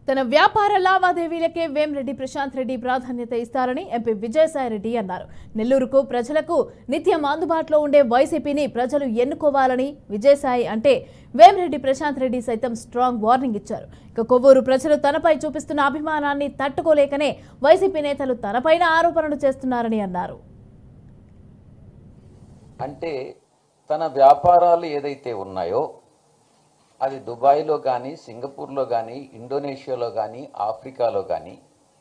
తన వ్యాపార లావాదేవీలకే వేమిరెడ్డి ప్రశాంత్ రెడ్డి ప్రాధాన్యత ఇస్తారని ఎంపీ విజయసాయిరెడ్డి అన్నారు నెల్లూరుకు ప్రజలకు నిత్యం అందుబాటులో ఉండే వైసీపీని ప్రజలు ఎన్నుకోవాలని విజయసాయి అంటే వేమిరెడ్డి ప్రశాంత్ రెడ్డి సైతం స్ట్రాంగ్ వార్నింగ్ ఇచ్చారు ఇక కొవ్వూరు ప్రజలు తనపై చూపిస్తున్న అభిమానాన్ని తట్టుకోలేకనే వైసీపీ నేతలు తనపైన ఆరోపణలు చేస్తున్నారని అన్నారు అంటే తన వ్యాపారాలు ఏదైతే ఉన్నాయో అది దుబాయ్లో కానీ సింగపూర్లో కానీ ఇండోనేషియాలో కానీ ఆఫ్రికాలో కానీ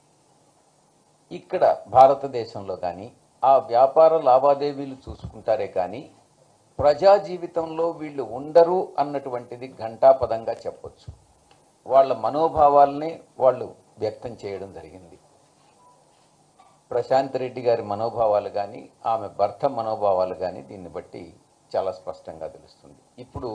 ఇక్కడ భారతదేశంలో కానీ ఆ వ్యాపార లావాదేవీలు చూసుకుంటారే కానీ ప్రజా జీవితంలో వీళ్ళు ఉండరు అన్నటువంటిది ఘంటాపదంగా చెప్పొచ్చు వాళ్ళ మనోభావాల్ని వాళ్ళు వ్యక్తం చేయడం జరిగింది ప్రశాంత్ రెడ్డి గారి మనోభావాలు కానీ ఆమె భర్త మనోభావాలు కానీ దీన్ని బట్టి చాలా స్పష్టంగా తెలుస్తుంది ఇప్పుడు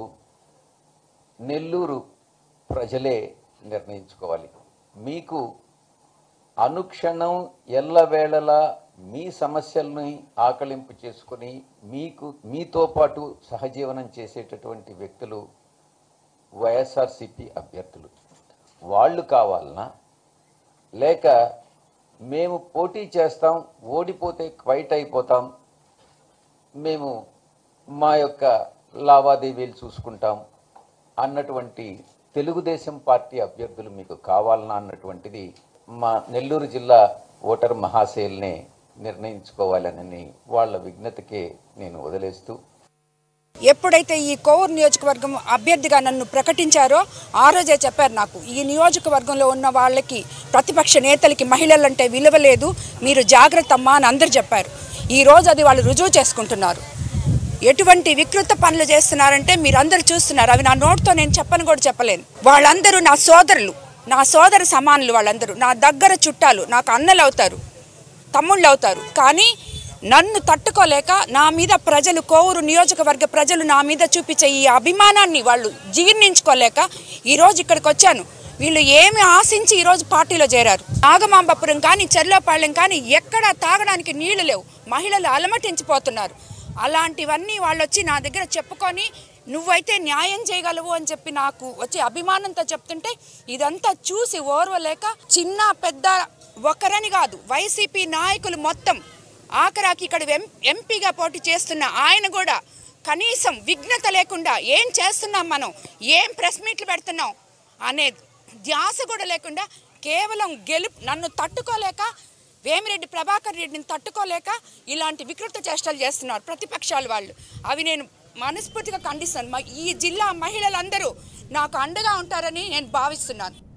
నెల్లూరు ప్రజలే నిర్ణయించుకోవాలి మీకు అనుక్షణం ఎల్లవేళలా మీ సమస్యల్ని ఆకలింపు చేసుకుని మీకు మీతో పాటు సహజీవనం చేసేటటువంటి వ్యక్తులు వైఎస్ఆర్సిపి అభ్యర్థులు వాళ్ళు కావాలనా లేక మేము పోటీ చేస్తాం ఓడిపోతే క్వైట్ అయిపోతాం మేము మా యొక్క లావాదేవీలు చూసుకుంటాం అన్నటువంటి తెలుగుదేశం పార్టీ అభ్యర్థులు మీకు కావాలన్నా అన్నటువంటిది మా నెల్లూరు జిల్లా ఓటర్ మహాశైల్నే నిర్ణయించుకోవాలని వాళ్ళ విజ్ఞతకే నేను వదిలేస్తూ ఎప్పుడైతే ఈ కోవూరు నియోజకవర్గం అభ్యర్థిగా నన్ను ప్రకటించారో ఆ రోజే చెప్పారు నాకు ఈ నియోజకవర్గంలో ఉన్న వాళ్ళకి ప్రతిపక్ష నేతలకి మహిళలంటే విలువ లేదు మీరు జాగ్రత్త అమ్మా అని అందరు చెప్పారు ఈ రోజు అది వాళ్ళు రుజువు చేసుకుంటున్నారు ఎటువంటి వికృత పనులు చేస్తున్నారంటే మీరందరూ చూస్తున్నారు అవి నా నోటితో నేను చెప్పను కూడా చెప్పలేను వాళ్ళందరూ నా సోదరులు నా సోదర సమానులు వాళ్ళందరూ నా దగ్గర చుట్టాలు నాకు అన్నలు అవుతారు తమ్ముళ్ళు అవుతారు కానీ నన్ను తట్టుకోలేక నా మీద ప్రజలు కోవూరు నియోజకవర్గ ప్రజలు నా మీద చూపించే ఈ అభిమానాన్ని వాళ్ళు జీర్ణించుకోలేక ఈరోజు ఇక్కడికి వచ్చాను వీళ్ళు ఏమి ఆశించి ఈరోజు పార్టీలో చేరారు నాగమాంబపురం కానీ చెర్లోపాళ్యం కానీ ఎక్కడ తాగడానికి నీళ్లు లేవు మహిళలు అలమటించిపోతున్నారు అలాంటివన్నీ వాళ్ళు వచ్చి నా దగ్గర చెప్పుకొని నువ్వైతే న్యాయం చేయగలవు అని చెప్పి నాకు వచ్చి అభిమానంతో చెప్తుంటే ఇదంతా చూసి ఓర్వలేక చిన్న పెద్ద ఒకరని కాదు వైసీపీ నాయకులు మొత్తం ఆఖరాకి ఇక్కడ ఎం ఎంపీగా పోటీ చేస్తున్న ఆయన కూడా కనీసం విఘ్నత లేకుండా ఏం చేస్తున్నాం మనం ఏం ప్రెస్ మీట్లు పెడుతున్నాం అనే ధ్యాస కూడా లేకుండా కేవలం గెలుపు నన్ను తట్టుకోలేక వేమిరెడ్డి ప్రభాకర్ రెడ్డిని తట్టుకోలేక ఇలాంటి వికృత చేష్టలు చేస్తున్నారు ప్రతిపక్షాలు వాళ్ళు అవి నేను మనస్ఫూర్తిగా ఖండిస్తాను మా ఈ జిల్లా మహిళలందరూ నాకు అండగా ఉంటారని నేను భావిస్తున్నాను